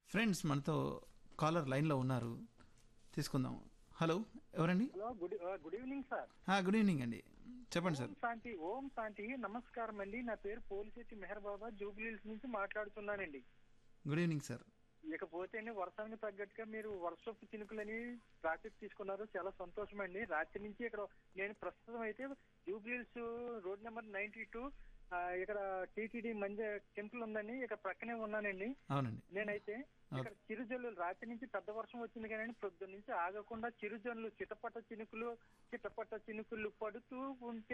friends మనతో caller లైన్లో ఉన్నారు తీసుకుందాం హలో ఎవరండి hello good ah, good evening sir ah, good evening అండి చెప్పండి సార్ ఓం శాంతి ఓం శాంతి నమస్కారం అండి నా పేరు పోలిశెట్టి మెహర్ బాబా జూబ్లీహిల్స్ నుంచి మాట్లాడుతున్నానండి గుడ్ ఈవినింగ్ సార్ ఇకపోతే వర్షానికి తగ్గట్టుగా మీరు వర్షపు చినుకులని ట్రాఫిక్ తీసుకున్నారు చాలా సంతోషం అండి రాత్రి నుంచి ఇక్కడ నేను ప్రస్తుతం అయితే Jubilee Hills road number ninety two ఇక్కడ టీటీడీ మంజ టెంపుల్ ఉందండి ఇక్కడ ప్రక్కనే ఉన్నానండి అవునండి నేనైతే ఇక్కడ చిరుజల్లు రాత్రి నుంచి పెద్ద వర్షం వచ్చింది కానీ పొద్దున్న నుంచి ఆగకుండా చిరుజల్లు చిటపట చినుకులు చిటపట చినుకులు పడుతూ ఉంటే